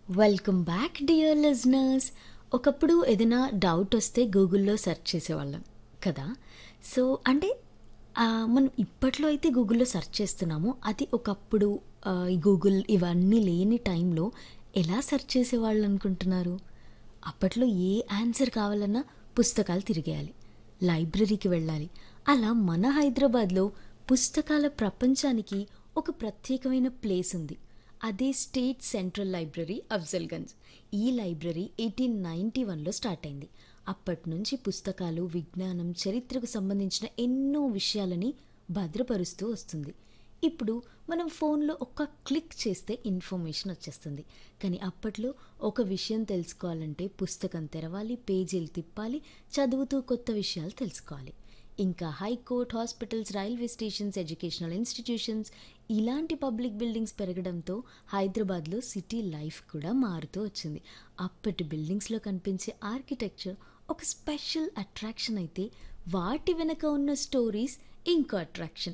welcome back dear listeners ఒకప్పుడు ఏదైనా doubt వస్తే గూగుల్లో సెర్చ్ చేసేవాళ్ళం కదా సో అంటే ఆ, మనం ఇప్పట్లో అయితే గూగుల్లో సెర్చ్ చేస్తున్నాము అది ఒకప్పుడు ఆ, ఈ గూగుల్ ఇవన్నీ లేని టైంలో ఎలా సెర్చ్ చేసేవాళ్ళు అనుకుంటున్నారు అప్పట్లో ఏ ఆన్సర్ కావాలన్నా పుస్తకాలు తిరిగేయాలి లైబ్రరీకి వెళ్ళాలి అలా మన హైదరాబాద్లో పుస్తకాల ప్రపంచానికి ఒక ప్రత్యేకమైన ప్లేస్ ఉంది అదే స్టేట్ సెంట్రల్ లైబ్రరీ అఫ్జల్గంజ్ ఈ లైబ్రరీ ఎయిటీన్ నైంటీ వన్లో స్టార్ట్ అయింది అప్పటి నుంచి పుస్తకాలు విజ్ఞానం చరిత్రకు సంబంధించిన ఎన్నో విషయాలని భద్రపరుస్తూ వస్తుంది ఇప్పుడు మనం ఫోన్లో ఒక్క క్లిక్ చేస్తే ఇన్ఫర్మేషన్ వచ్చేస్తుంది కానీ అప్పట్లో ఒక విషయం తెలుసుకోవాలంటే పుస్తకం తెరవాలి పేజీలు తిప్పాలి చదువుతూ కొత్త విషయాలు తెలుసుకోవాలి ఇంకా high court hospitals railway stations educational institutions ఇలాంటి పబ్లిక్ బిల్డింగ్స్ పెరగడంతో హైదరాబాద్లో సిటీ లైఫ్ కూడా మారుతూ వచ్చింది అప్పటి బిల్డింగ్స్లో కనిపించే ఆర్కిటెక్చర్ ఒక స్పెషల్ అట్రాక్షన్ అయితే వాటి వెనక ఉన్న స్టోరీస్ ఇంకో అట్రాక్షన్